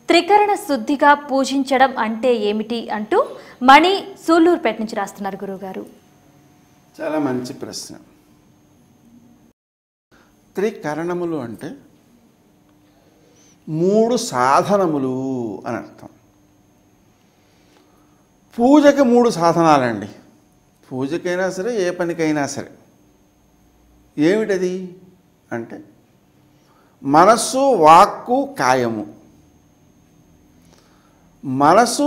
త్రికరణ శుద్ధిగా పూజించడం అంటే ఏమిటి అంటూ మణి సూళ్ళూరుపేట నుంచి రాస్తున్నారు గురువుగారు చాలా మంచి ప్రశ్న త్రికరణములు అంటే మూడు సాధనములు అని అర్థం పూజకి మూడు సాధనాలండి పూజకైనా సరే ఏ పనికైనా సరే ఏమిటది అంటే మనస్సు వాక్కు కాయము మనసు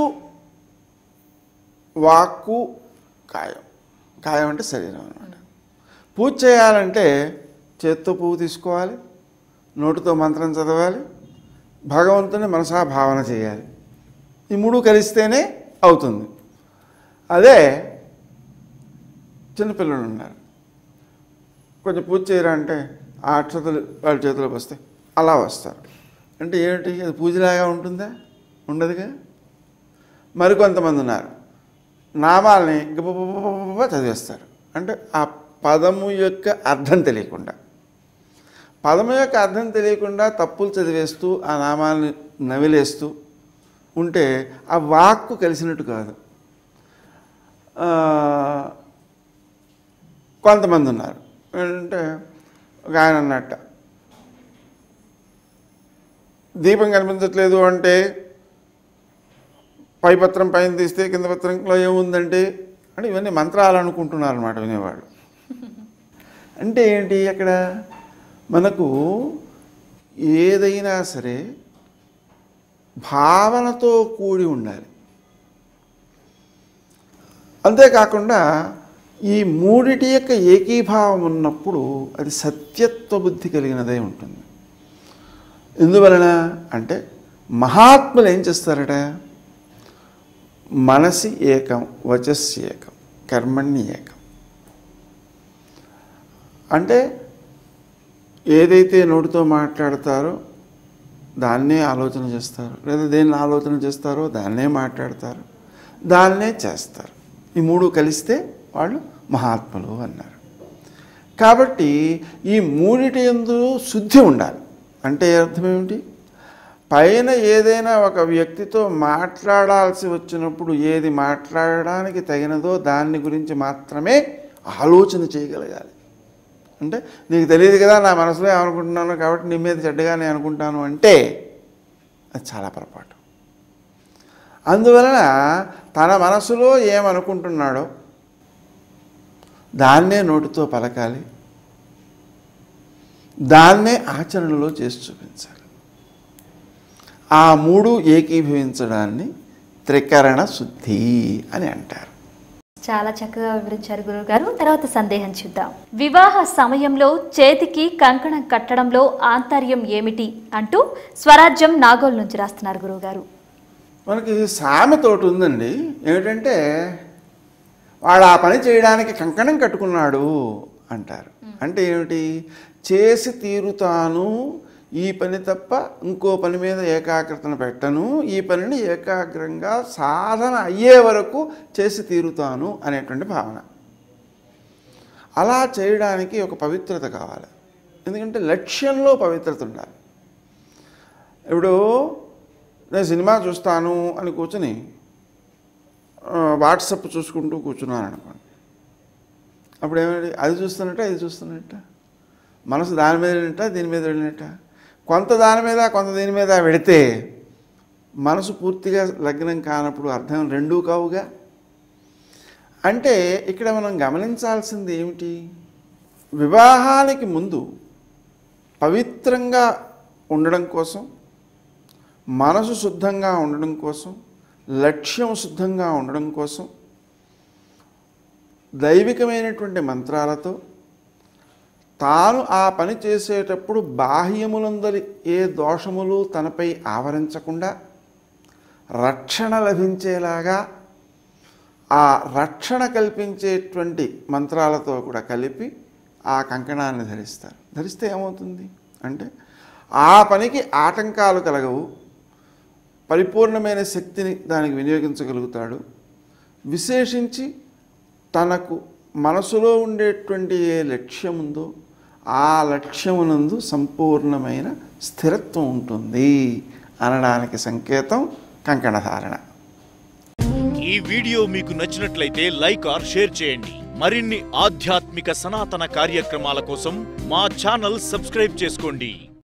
వాక్కు కాయం కాయం అంటే శరీరం అనమాట పూజ చేయాలంటే చేత్తో పువ్వు తీసుకోవాలి నోటితో మంత్రం చదవాలి భగవంతుని మనసా భావన చేయాలి ఈ మూడు కలిస్తేనే అవుతుంది అదే చిన్నపిల్లలు ఉన్నారు కొంచెం పూజ చేయరా అంటే ఆ అక్షతలు వాళ్ళ చేతిలోకి వస్తాయి అలా వస్తారు అంటే ఏమిటి అది పూజలాగా ఉంటుందా ఉండదుగా మరికొంతమంది ఉన్నారు నామాల్ని గబగబగబగబ చదివేస్తారు అంటే ఆ పదము యొక్క అర్థం తెలియకుండా పదము యొక్క అర్థం తెలియకుండా తప్పులు చదివేస్తూ ఆ నామాల్ని నవిలేస్తూ ఉంటే ఆ వాక్కు కలిసినట్టు కాదు ఆ, కొంతమంది ఉన్నారు ఏంటంటే ఒక ఆయన అన్నట్ట దీపం కనిపించట్లేదు అంటే పై పత్రం పైన తీస్తే కింద పత్రంలో ఏముందంటే అంటే ఇవన్నీ మంత్రాలు అనుకుంటున్నారు అనమాట వినేవాళ్ళు అంటే ఏంటి అక్కడ మనకు ఏదైనా సరే భావనతో కూడి ఉండాలి అంతేకాకుండా ఈ మూడిటి యొక్క ఏకీభావం ఉన్నప్పుడు అది సత్యత్వ బుద్ధి కలిగినదై ఉంటుంది ఎందువలన అంటే మహాత్ములు ఏం చేస్తారట మనసి ఏకం వచస్సి ఏకం కర్మణ్ణి ఏకం అంటే ఏదైతే నోటితో మాట్లాడతారో దాన్నే ఆలోచన చేస్తారు లేదా దేన్ని ఆలోచన చేస్తారో దాన్నే మాట్లాడతారు దాన్నే చేస్తారు ఈ మూడు కలిస్తే వాళ్ళు మహాత్ములు అన్నారు కాబట్టి ఈ మూడిటి ఎందు శుద్ధి ఉండాలి అంటే అర్థం ఏమిటి పైన ఏదైనా ఒక వ్యక్తితో మాట్లాడాల్సి వచ్చినప్పుడు ఏది మాట్లాడడానికి తగినదో దాన్ని గురించి మాత్రమే ఆలోచన చేయగలగాలి అంటే నీకు తెలియదు కదా నా మనసులో ఏమనుకుంటున్నాను కాబట్టి నీ మీద చెడ్డగానే అనుకుంటాను అంటే అది చాలా పొరపాటు అందువలన తన మనసులో ఏమనుకుంటున్నాడో దాన్నే నోటితో పలకాలి దాన్నే ఆచరణలో చేసి చూపించాలి ఆ మూడు ఏకీభవించడాన్ని త్రికరణ శుద్ధి అని అంటారు చాలా చక్కగా వివరించారు గురువుగారు తర్వాత సందేహం చూద్దాం వివాహ సమయంలో చేతికి కంకణం కట్టడంలో ఆంతర్యం ఏమిటి అంటూ స్వరాజ్యం నాగోల్ నుంచి రాస్తున్నారు గురువుగారు మనకి సామెత ఒకటి ఉందండి ఏమిటంటే వాడు ఆ పని చేయడానికి కంకణం కట్టుకున్నాడు అంటారు అంటే ఏమిటి చేసి తీరుతాను ఈ పని తప్ప ఇంకో పని మీద ఏకాగ్రతను పెట్టను ఈ పనిని ఏకాగ్రంగా సాధన అయ్యే వరకు చేసి తీరుతాను అనేటువంటి భావన అలా చేయడానికి ఒక పవిత్రత కావాలి ఎందుకంటే లక్ష్యంలో పవిత్రత ఉండాలి ఇప్పుడు నేను సినిమా చూస్తాను అని కూర్చొని ఆ, వాట్సప్ చూసుకుంటూ కూర్చున్నాను అనుకోండి అప్పుడు ఏమైంది అది చూస్తున్నట్ట ఇది చూస్తున్నట్ట మనసు దాని మీద వెళ్ళినట్ట దీని మీద వెళ్ళినట్ట కొంత దాని మీద కొంత దీని మీద వెడితే మనసు పూర్తిగా లగ్నం కానప్పుడు అర్థం రెండూ కావుగా అంటే ఇక్కడ మనం గమనించాల్సింది ఏమిటి వివాహానికి ముందు పవిత్రంగా ఉండడం కోసం మనసు శుద్ధంగా ఉండడం కోసం లక్ష్యం శుద్ధంగా ఉండడం కోసం దైవికమైనటువంటి మంత్రాలతో తాను ఆ పని చేసేటప్పుడు బాహ్యములందరి ఏ దోషములు తనపై ఆవరించకుండా రక్షణ లభించేలాగా ఆ రక్షణ కల్పించేటువంటి మంత్రాలతో కూడా కలిపి ఆ కంకణాన్ని ధరిస్తారు ధరిస్తే ఏమవుతుంది అంటే ఆ పనికి ఆటంకాలు కలగవు పరిపూర్ణమైన శక్తిని దానికి వినియోగించగలుగుతాడు విశేషించి తనకు మనసులో ఉండేటువంటి ఏ లక్ష్యం ఉందో ఆ లక్ష్యమునందు సంపూర్ణమైన స్థిరత్వం ఉంటుంది అనడానికి సంకేతం కంకణధారణ ఈ వీడియో మీకు నచ్చినట్లయితే లైక్ ఆర్ షేర్ చేయండి మరిన్ని ఆధ్యాత్మిక సనాతన కార్యక్రమాల కోసం మా ఛానల్ సబ్స్క్రైబ్ చేసుకోండి